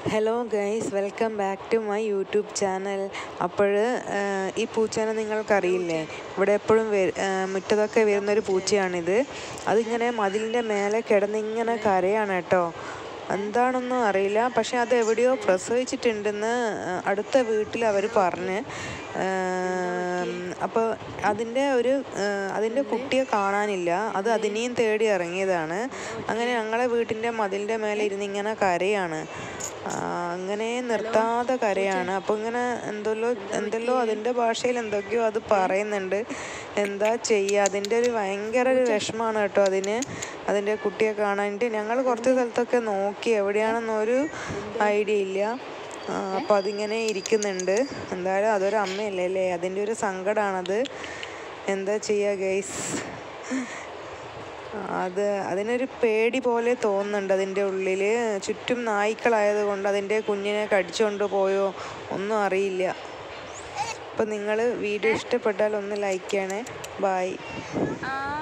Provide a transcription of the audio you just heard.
hello guys welcome back to my YouTube channel അപ്പോൾ ഈ പൂച്ചേനെ നിങ്ങൾക്കറിയില്ലേ ഇവിടെ എപ്പോഴും വര- ആ, മുറ്റത്തൊക്കെ വരുന്നൊരു പൂച്ചയാണിത് അതിങ്ങനെ മതിലിൻ്റെ മേലെ കിടന്നിങ്ങനെ കരയാണ് കേട്ടോ എന്താണെന്നും അറിയില്ല പക്ഷെ അത് എവിടെയോ പ്രസവിച്ചിട്ടുണ്ടെന്ന് ആ, അടുത്ത വീട്ടിൽ അവർ പറഞ്ഞ് അപ്പോൾ അതിൻ്റെ ഒരു ആ, അതിൻ്റെ കുട്ടിയെ കാണാനില്ല അത് അതിനെയും തേടി ഇറങ്ങിയതാണ് അങ്ങനെ ഞങ്ങളെ വീട്ടിൻ്റെ മതിലിൻ്റെ മേലെ ഇരുന്ന് ഇങ്ങനെ കരയാണ് ആ, അങ്ങനെ നിർത്താതെ കരയാണ് അപ്പോൾ ഇങ്ങനെ എന്തല്ലോ എന്തെല്ലോ അതിൻ്റെ ഭാഷയിൽ എന്തൊക്കെയോ അത് പറയുന്നുണ്ട് എന്താ ചെയ്യുക അതിൻ്റെ ഒരു ഭയങ്കര ഒരു വിഷമമാണ് കേട്ടോ അതിന് അതിൻ്റെ കുട്ടിയെ കാണാനായിട്ട് ഞങ്ങൾ കുറച്ച് സ്ഥലത്തൊക്കെ നോക്കി എവിടെയാണെന്നൊരു ഐഡിയ ഇല്ല അപ്പോൾ അതിങ്ങനെ ഇരിക്കുന്നുണ്ട് എന്തായാലും അതൊരു അമ്മയല്ലേ അല്ലേ അതിൻ്റെ ഒരു സങ്കടമാണത് എന്താ ചെയ്യുക ഗൈസ് അത് അതിനൊരു പേടി പോലെ തോന്നുന്നുണ്ട് അതിൻ്റെ ഉള്ളിൽ ചുറ്റും നായ്ക്കളായത് കൊണ്ട് അതിൻ്റെ കുഞ്ഞിനെ കടിച്ചുകൊണ്ട് പോയോ ഒന്നും അറിയില്ല അപ്പം നിങ്ങൾ വീഡിയോ ഇഷ്ടപ്പെട്ടാൽ ഒന്ന് ലൈക്ക് ചെയ്യണേ ബായ് ആ